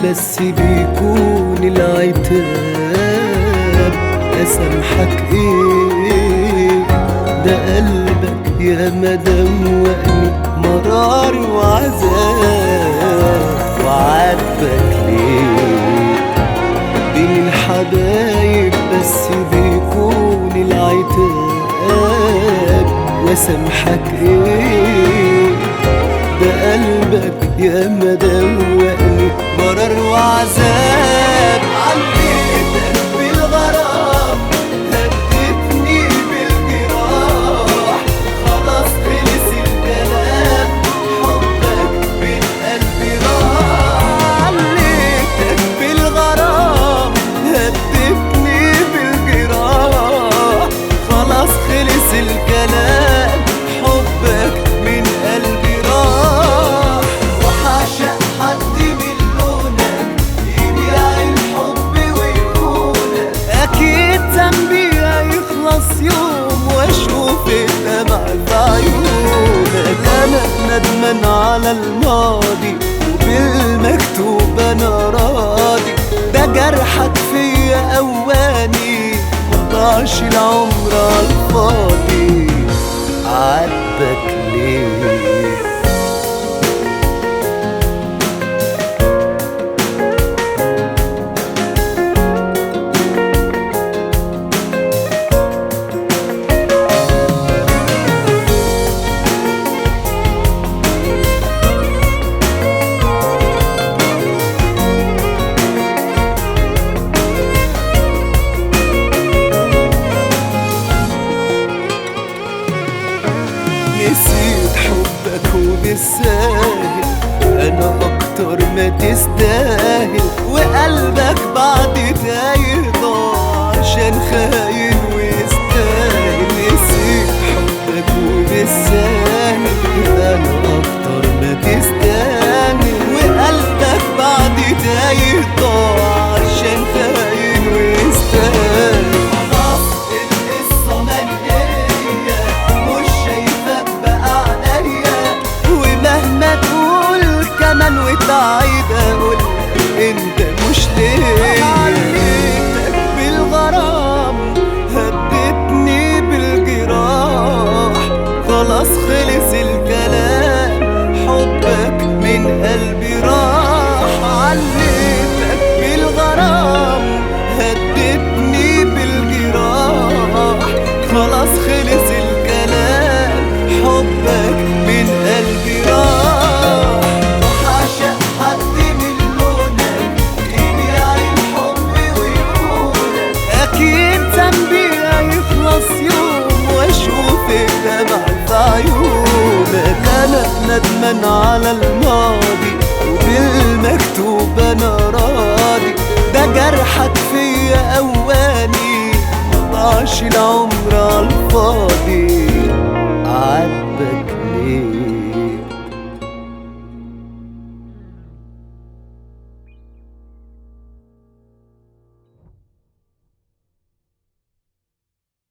بس بيكون العتاب أسامحك ايه ده قلبك يا مدوقني مرار وعذاب وعاتبك ليه بين الحبايب بس بيكون العتاب واسامحك ايه ده قلبك يا مدوقني مرار وعذاب عليتك بالغرام هدتني بالجراح خلاص خلص الكلام حبك من قلبي راح عليتك بالغرام هدتني بالجراح خلاص خلص الكلام حبك من قلبي راح وحاشق حد من لونك يبيع الحب ويخونك اكيد ذنبي هيخلص يوم واشوف الدمع في عيونك انا ندمان على الماضي وبالمكتوب انا راضي ده جرحك فيا اواني مضاعش العمر عالفاضي عاتبك ليه نسيت حبك وبالساهل انا اكتر ما تستاهل وقلبك بعد تايه ضاع عشان خاين ويستاهل نسيت حبك وبالساهل انا اكتر ما تستاهل وقلبك بعد تايه ضاع عشان خاين ويستاهل خلاص القصة منهية مش شايفك بقى عليا ومهما تقول كمان وتعيد اقول انت مش ليا عليتك بالغرام هدتني بالجراح خلاص خلص الكلام حبك من قلبي راح عليتك بالغرام هدتني بالجراح خلاص خلص الكلام حبك من قلبي راح وحاشق حد من لونك يبيع الحب ويقولك اكيد ذنبي هيخلص يوم واشوف الدمع في عيونك انا ندمان على الماضي وبالمكتوب انا راضي ده جرحك فيا اواني مضاعش العمر عالفاضي